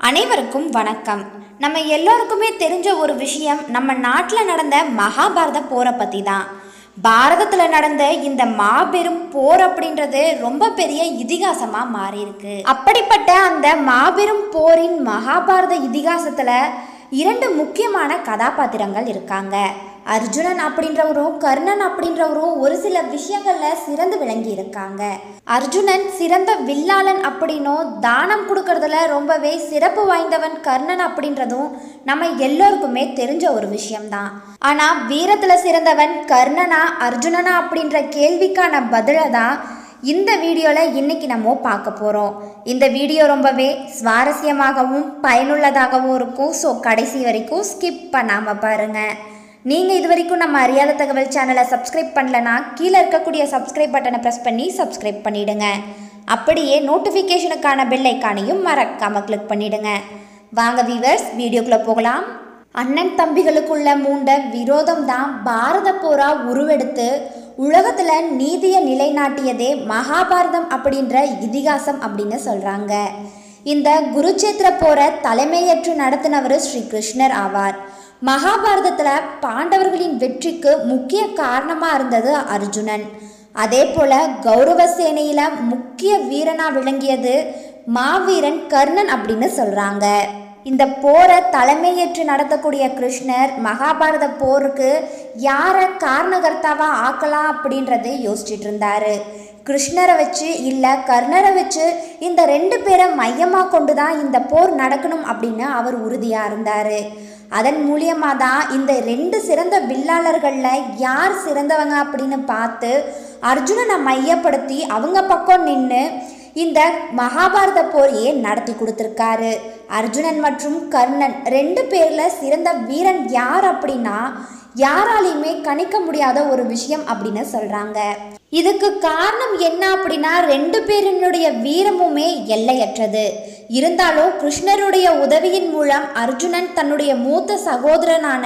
அனைவருக்கும் வணக்கம் நம்ம எல்லோருக்குமே தெரிஞ்ச ஒரு விஷயம் நம்ம நாட்டில் நடந்த மகாபாரத போரை பற்றி தான் பாரதத்தில் நடந்த இந்த மாபெரும் போர் அப்படின்றது ரொம்ப பெரிய இதிகாசமாக மாறியிருக்கு அப்படிப்பட்ட அந்த மாபெரும் போரின் மகாபாரத இதிகாசத்தில் இரண்டு முக்கியமான கதாபாத்திரங்கள் இருக்காங்க அர்ஜுனன் அப்படின்றவரும் கர்ணன் அப்படின்றவரும் ஒரு சில விஷயங்கள்ல சிறந்து விளங்கி இருக்காங்க அர்ஜுனன் சிறந்த வில்லாளன் அப்படின்னும் தானம் கொடுக்கறதுல ரொம்பவே சிறப்பு வாய்ந்தவன் கர்ணன் அப்படின்றதும் நம்ம எல்லோருக்குமே தெரிஞ்ச ஒரு விஷயம்தான் ஆனா வீரத்துல சிறந்தவன் கர்ணனா அர்ஜுனனா அப்படின்ற கேள்விக்கான பதிலை தான் இந்த வீடியோவில் இன்னைக்கு நம்ம பார்க்க போகிறோம் இந்த வீடியோ ரொம்பவே சுவாரஸ்யமாகவும் பயனுள்ளதாகவும் இருக்கும் ஸோ கடைசி வரைக்கும் ஸ்கிப் பண்ணாமல் பாருங்கள் நீங்கள் இது வரைக்கும் நம்ம அறியாத தகவல் சேனலை சப்ஸ்கிரைப் பண்ணலனா கீழே இருக்கக்கூடிய சப்ஸ்கிரைப் பட்டனை ப்ரெஸ் பண்ணி சப்ஸ்கிரைப் பண்ணிடுங்க அப்படியே நோட்டிஃபிகேஷனுக்கான பெல் ஐக்கானையும் மறக்காமல் கிளிக் பண்ணிடுங்க வாங்க வீவர்ஸ் வீடியோக்குள்ளே போகலாம் அண்ணன் தம்பிகளுக்குள்ள மூண்ட விரோதம் தான் பாரத போரா உருவெடுத்து உலகத்துல நீதியை நிலைநாட்டியதே மகாபாரதம் அப்படின்ற இதிகாசம் அப்படின்னு சொல்றாங்க இந்த குருச்சேத்திர போரை தலைமையேற்று நடத்தினவர் ஸ்ரீ கிருஷ்ணர் ஆவார் மகாபாரதத்துல பாண்டவர்களின் வெற்றிக்கு முக்கிய காரணமா இருந்தது அர்ஜுனன் அதே போல கௌரவ சேனையில முக்கிய வீரனா விளங்கியது மாவீரன் கர்ணன் அப்படின்னு சொல்றாங்க இந்த போரை தலைமையேற்று நடத்தக்கூடிய கிருஷ்ணர் மகாபாரத போருக்கு யாரை காரணகர்த்தாவா ஆக்கலாம் அப்படின்றத யோசிச்சுட்டு இருந்தாரு கிருஷ்ணரை வச்சு இல்லை கர்ணரை வச்சு இந்த ரெண்டு பேரை மையமாக கொண்டு தான் இந்த போர் நடக்கணும் அப்படின்னு அவர் உறுதியாக இருந்தார் அதன் மூலியமாக தான் இந்த ரெண்டு சிறந்த வில்லாளர்களில் யார் சிறந்தவங்க அப்படின்னு பார்த்து அர்ஜுனனை மையப்படுத்தி அவங்க பக்கம் நின்று இந்த மகாபாரத போரையே நடத்தி கொடுத்துருக்காரு அர்ஜுனன் மற்றும் கர்ணன் ரெண்டு பேரில் சிறந்த வீரன் யார் அப்படின்னா யாராலையுமே கணிக்க முடியாத ஒரு விஷயம் அப்படின்னு சொல்கிறாங்க இதுக்கு காரணம் என்ன அப்படின்னா ரெண்டு பேரினுடைய வீரமுமே எல்லையற்றது இருந்தாலும் கிருஷ்ணருடைய உதவியின் மூலம் அர்ஜுனன் தன்னுடைய மூத்த சகோதரனான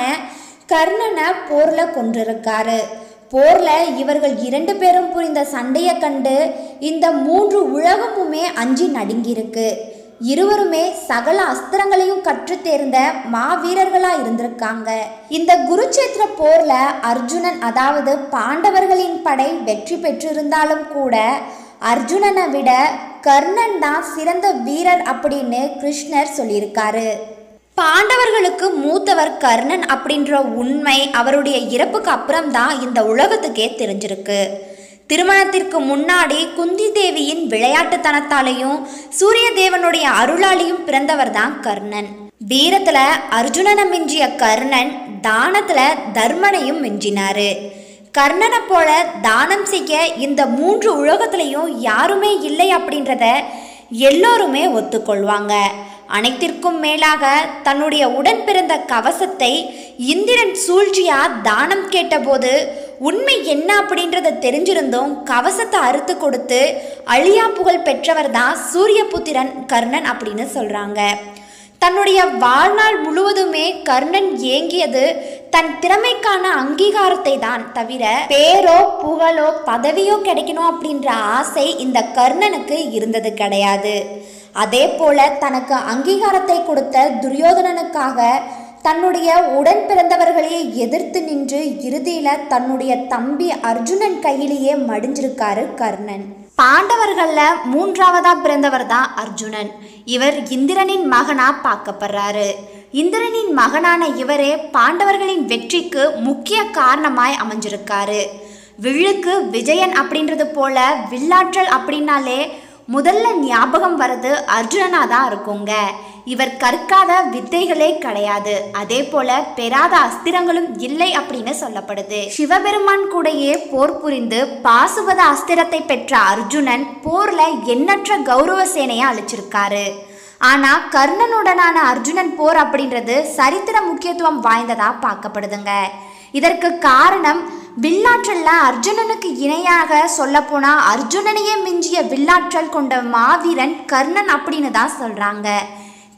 கர்ணனை போரில் கொண்டிருக்காரு போர்ல இவர்கள் இரண்டு பேரும் புரிந்த சண்டையை கண்டு இந்த மூன்று உலகமுமே அஞ்சி நடுங்கியிருக்கு இருவருமே சகல அஸ்திரங்களையும் கற்று தேர்ந்த மாவீரர்களா இருந்திருக்காங்க இந்த குருச்சேத்திர போர்ல அர்ஜுனன் அதாவது பாண்டவர்களின் படை வெற்றி பெற்றிருந்தாலும் கூட அர்ஜுனனை விட கர்ணன் தான் சிறந்த வீரர் அப்படின்னு கிருஷ்ணர் சொல்லியிருக்காரு பாண்டவர்களுக்கு மூத்தவர் கர்ணன் அப்படின்ற உண்மை அவருடைய இறப்புக்கு அப்புறம் தான் இந்த உலகத்துக்கே தெரிஞ்சிருக்கு திருமணத்திற்கு முன்னாடி குந்தி தேவியின் விளையாட்டுத்தனத்தாலையும் சூரிய தேவனுடைய அருளாலையும் பிறந்தவர் தான் கர்ணன் வீரத்துல அர்ஜுனனை மிஞ்சிய கர்ணன் தானத்துல தர்மனையும் மிஞ்சினாரு கர்ணனை போல தானம் செய்ய இந்த மூன்று உலகத்திலையும் யாருமே இல்லை அப்படின்றத எல்லோருமே ஒத்துக்கொள்வாங்க அனைத்திற்கும் மேலாக தன்னுடைய உடன் பிறந்த கவசத்தை இந்திரன் சூழ்ச்சியா தானம் கேட்டபோது உண்மை என்ன அப்படின்றத தெரிஞ்சிருந்தும் கவசத்தை அறுத்து கொடுத்து அழியா புகழ் பெற்றவர் தான் சூரியபுத்திரன் கர்ணன் அப்படின்னு சொல்றாங்க தன்னுடைய வாழ்நாள் முழுவதுமே கர்ணன் ஏங்கியது தன் திறமைக்கான அங்கீகாரத்தை தான் தவிர பேரோ புகழோ பதவியோ கிடைக்கணும் அப்படின்ற ஆசை இந்த கர்ணனுக்கு இருந்தது கிடையாது அதே போல தனக்கு அங்கீகாரத்தை கொடுத்த துரியோதனனுக்காக தன்னுடைய உடன் பிறந்தவர்களே எதிர்த்து நின்று இறுதியில தன்னுடைய தம்பி அர்ஜுனன் கையிலேயே மடிஞ்சிருக்காரு கர்ணன் பாண்டவர்கள்ல மூன்றாவதா பிறந்தவர் தான் அர்ஜுனன் இவர் இந்திரனின் மகனா பார்க்கப்படுறாரு இந்திரனின் மகனான இவரே பாண்டவர்களின் வெற்றிக்கு முக்கிய காரணமாய் அமைஞ்சிருக்காரு வில்லுக்கு விஜயன் அப்படின்றது போல வில்லாற்றல் அப்படின்னாலே முதல்ல ஞாபகம் வர்றது அர்ஜுனனா தான் இருக்குங்க இவர் கற்காத வித்தைகளே கிடையாது அதே போல பெறாத அஸ்திரங்களும் இல்லை அப்படின்னு சொல்லப்படுது சிவபெருமான் கூடயே போர் புரிந்து பாசுபத அஸ்திரத்தை பெற்ற அர்ஜுனன் போர்ல எண்ணற்ற கௌரவ சேனையை அழிச்சிருக்காரு ஆனா கர்ணனுடனான அர்ஜுனன் போர் அப்படின்றது சரித்திர முக்கியத்துவம் வாய்ந்ததா பார்க்கப்படுதுங்க இதற்கு காரணம் வில்லாற்றல்ல அர்ஜுனனுக்கு இணையாக சொல்லப்போனா அர்ஜுனனையே மிஞ்சிய வில்லாற்றல் கொண்ட மாவீரன் கர்ணன் அப்படின்னு தான் சொல்றாங்க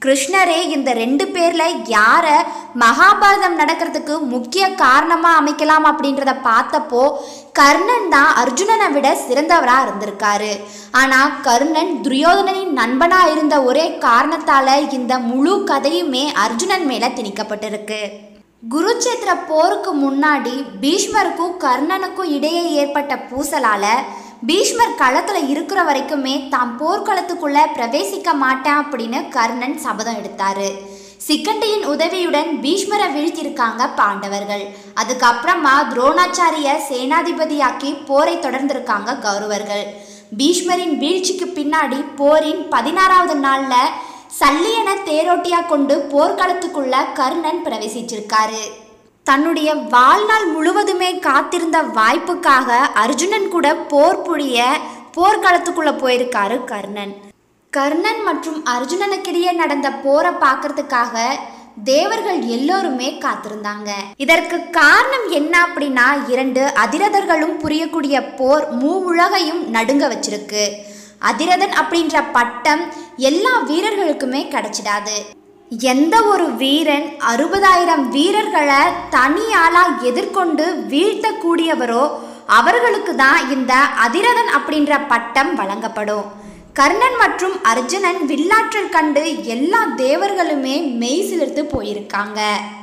கிருஷ்ணரே இந்த ரெண்டு பேர்ல யார மகாபாரதம் நடக்கிறதுக்கு முக்கிய காரணமா அமைக்கலாம் அப்படின்றத பார்த்தப்போ கர்ணன் தான் அர்ஜுனனை விட சிறந்தவரா இருந்திருக்காரு ஆனா கர்ணன் துரியோதனனின் நண்பனா இருந்த ஒரே காரணத்தால இந்த முழு கதையுமே அர்ஜுனன் மேல திணிக்கப்பட்டிருக்கு குருச்சேத்திர போருக்கு முன்னாடி பீஷ்மருக்கும் கர்ணனுக்கும் இடையே ஏற்பட்ட பூசலால பீஷ்மர் களத்துல இருக்கிற வரைக்குமே தாம் போர்க்களத்துக்குள்ள பிரவேசிக்க மாட்டேன் அப்படின்னு கர்ணன் சபதம் எடுத்தாரு சிக்கண்டியின் உதவியுடன் பீஷ்மரை வீழ்த்தியிருக்காங்க பாண்டவர்கள் அதுக்கப்புறமா துரோணாச்சாரிய சேனாதிபதியாக்கி போரை தொடர்ந்திருக்காங்க கௌரவர்கள் பீஷ்மரின் வீழ்ச்சிக்கு பின்னாடி போரின் பதினாறாவது நாள்ல சல்லியன தேரோட்டியா கொண்டு போர்க்களத்துக்குள்ள கர்ணன் பிரவேசிச்சிருக்காரு தன்னுடைய வாழ்நாள் முழுவதுமே காத்திருந்த வாய்ப்புக்காக அர்ஜுனன் கூட போர் புரிய போர்க்களத்துக்குள்ள போயிருக்காரு கர்ணன் கர்ணன் மற்றும் அர்ஜுனனுக்கிடையே நடந்த போரை பார்க்கறதுக்காக தேவர்கள் எல்லோருமே காத்திருந்தாங்க இதற்கு காரணம் என்ன அப்படின்னா இரண்டு அதிரதர்களும் புரியக்கூடிய போர் மூ உலகையும் நடுங்க வச்சிருக்கு அதிரதன் அப்படின்ற பட்டம் எல்லா வீரர்களுக்குமே கிடைச்சிடாது எந்த ஒரு வீரன் அறுபதாயிரம் வீரர்களை தனியாளா எதிர்கொண்டு வீழ்த்தக்கூடியவரோ அவர்களுக்கு தான் இந்த அதிரதன் அப்படின்ற பட்டம் வழங்கப்படும் கர்ணன் மற்றும் அர்ஜுனன் வில்லாற்றல் கண்டு எல்லா தேவர்களுமே மெய் சிலிர்த்து போயிருக்காங்க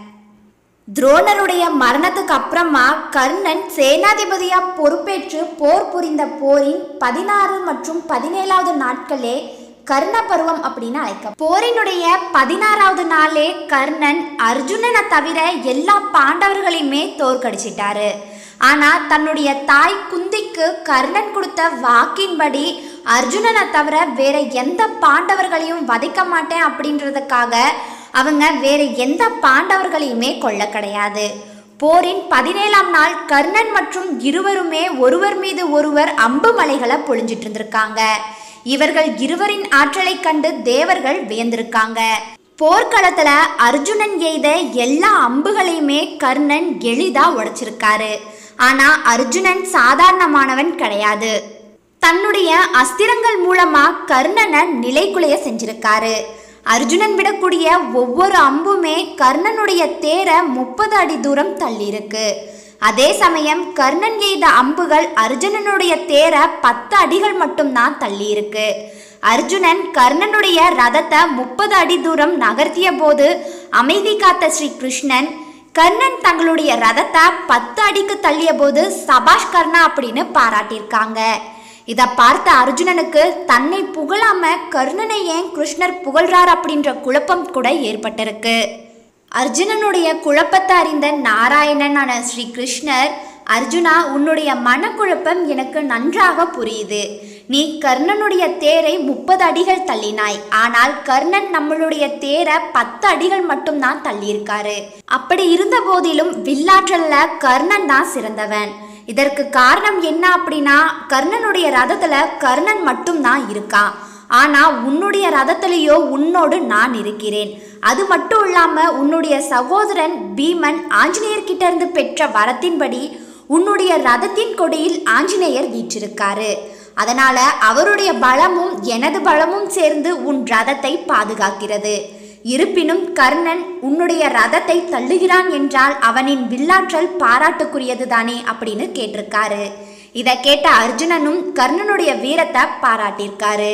துரோணருடைய மரணத்துக்கு அப்புறமா கர்ணன் சேனாதிபதியா பொறுப்பேற்று போர் புரிந்த போரின் பதினாறு மற்றும் பதினேழாவது நாட்களே கர்ண பருவம் அப்படின்னு அழைக்க போரினுடைய பதினாறாவது நாளே கர்ணன் அர்ஜுனனை தவிர எல்லா பாண்டவர்களையுமே தோற்கடிச்சிட்டாரு ஆனா தன்னுடைய தாய் குந்திக்கு கர்ணன் கொடுத்த வாக்கின்படி அர்ஜுனனை தவிர வேற எந்த பாண்டவர்களையும் வதைக்க மாட்டேன் அப்படின்றதுக்காக அவங்க வேற எந்த பாண்டவர்களையுமே கொல்ல கிடையாது போரின் பதினேழாம் நாள் கர்ணன் மற்றும் இருவருமே ஒருவர் மீது ஒருவர் அம்பு மலைகளை பொழிஞ்சிட்டு இருந்திருக்காங்க இவர்கள் இருவரின் ஆற்றலை கண்டு தேவர்கள் வியந்திருக்காங்க போர்க்களத்துல அர்ஜுனன் எய்த எல்லா அம்புகளையுமே கர்ணன் எளிதா உடைச்சிருக்காரு ஆனா அர்ஜுனன் சாதாரணமானவன் கிடையாது தன்னுடைய அஸ்திரங்கள் மூலமா கர்ணனை நிலைக்குலைய செஞ்சிருக்காரு அர்ஜுனன் விடக்கூடிய ஒவ்வொரு அம்புமே கர்ணனுடைய தேரை முப்பது அடி தூரம் தள்ளியிருக்கு அதே சமயம் கர்ணன் எய்த அம்புகள் அர்ஜுனனுடைய தேரை பத்து அடிகள் மட்டும்தான் தள்ளியிருக்கு அர்ஜுனன் கர்ணனுடைய ரதத்தை முப்பது அடி தூரம் நகர்த்திய போது அமைதி காத்த ஸ்ரீ கிருஷ்ணன் கர்ணன் தங்களுடைய ரதத்தை பத்து அடிக்கு தள்ளிய போது சபாஷ் கர்ணா அப்படின்னு பாராட்டியிருக்காங்க இதை பார்த்த அர்ஜுனனுக்கு தன்னை புகழாம கர்ணனை ஏன் கிருஷ்ணர் புகழ்றார் அப்படின்ற குழப்பம் கூட ஏற்பட்டிருக்கு அர்ஜுனனுடைய குழப்பத்தை அறிந்த நாராயணனான ஸ்ரீ கிருஷ்ணர் அர்ஜுனா உன்னுடைய மனக்குழப்பம் எனக்கு நன்றாக புரியுது நீ கர்ணனுடைய தேரை முப்பது அடிகள் தள்ளினாய் ஆனால் கர்ணன் நம்மளுடைய தேரை பத்து அடிகள் மட்டும்தான் தள்ளியிருக்காரு அப்படி இருந்த போதிலும் வில்லாற்றல்ல கர்ணன் தான் சிறந்தவன் இதற்கு காரணம் என்ன அப்படின்னா கர்ணனுடைய ரதத்துல கர்ணன் மட்டும்தான் இருக்கான் ஆனா உன்னுடைய ரதத்திலேயோ உன்னோடு நான் இருக்கிறேன் அது மட்டும் இல்லாம உன்னுடைய சகோதரன் பீமன் ஆஞ்சநேயர்கிட்ட இருந்து பெற்ற வரத்தின்படி உன்னுடைய ரதத்தின் கொடியில் ஆஞ்சநேயர் வீற்றிருக்காரு அதனால அவருடைய பலமும் எனது பலமும் சேர்ந்து உன் ரதத்தை பாதுகாக்கிறது இருப்பினும் கர்ணன் உன்னுடைய ரதத்தை தள்ளுகிறான் என்றால் அவனின் வில்லாற்றல் பாராட்டுக்குரியது தானே அப்படின்னு கேட்டிருக்காரு இதை கேட்ட அர்ஜுனனும் கர்ணனுடைய வீரத்தை பாராட்டியிருக்காரு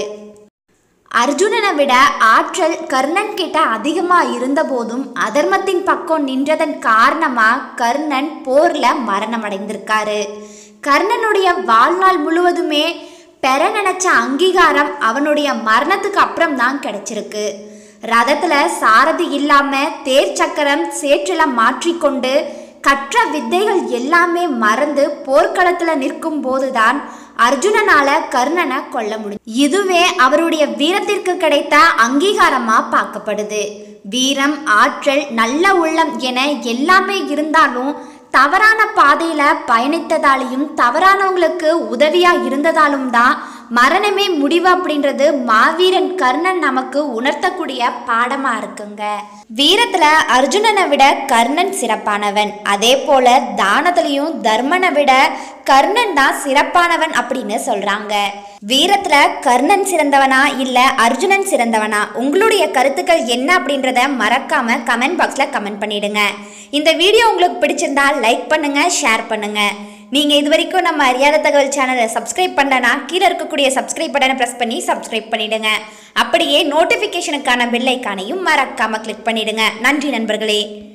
அர்ஜுனனை விட ஆற்றல் கர்ணன் கிட்ட அதிகமா இருந்தபோதும் அதர்மத்தின் பக்கம் நின்றதன் காரணமா கர்ணன் போர்ல மரணமடைந்திருக்காரு கர்ணனுடைய வாழ்நாள் முழுவதுமே பெற நினைச்ச அங்கீகாரம் அவனுடைய மரணத்துக்கு அப்புறம் தான் கிடைச்சிருக்கு ரதத்துல சாரதி இல்லாம தேர் சக்கரம் சேற்றில மாற்றிக்கொண்டு கற்ற வித்தைகள் எல்லாமே மறந்து போர்க்களத்துல நிற்கும் போதுதான் அர்ஜுனனால கர்ணனை கொல்ல முடியும் இதுவே அவருடைய வீரத்திற்கு கிடைத்த அங்கீகாரமா பார்க்கப்படுது வீரம் ஆற்றல் நல்ல உள்ளம் என எல்லாமே இருந்தாலும் தவறான பாதையில பயணித்ததாலையும் தவறானவங்களுக்கு உதவியா இருந்ததாலும் தான் மரணமே முடிவு அப்படின்றது மாவீரன் கர்ணன் நமக்கு உணர்த்தக்கூடிய பாடமா இருக்குங்க வீரத்துல அர்ஜுனனை விட கர்ணன் சிறப்பானவன் அதே போல தானத்திலையும் தர்மனை விட கர்ணன் தான் சிறப்பானவன் அப்படின்னு சொல்றாங்க வீரத்துல கர்ணன் சிறந்தவனா இல்ல அர்ஜுனன் சிறந்தவனா உங்களுடைய கருத்துக்கள் என்ன அப்படின்றத மறக்காம கமெண்ட் பாக்ஸ்ல கமெண்ட் பண்ணிடுங்க இந்த வீடியோ உங்களுக்கு பிடிச்சிருந்தா லைக் பண்ணுங்க ஷேர் பண்ணுங்க நீங்க இது வரைக்கும் நம்ம அறியாத தகவல் சேனலை சப்ஸ்கிரைப் பண்ணலனா கீழே இருக்கக்கூடிய சப்ஸ்கிரைப் பட்டனை பிரஸ் பண்ணி சப்ஸ்கிரைப் பண்ணிடுங்க அப்படியே நோட்டிஃபிகேஷனுக்கான பெல் ஐக்கானையும் மறக்காம கிளிக் பண்ணிடுங்க நன்றி நண்பர்களே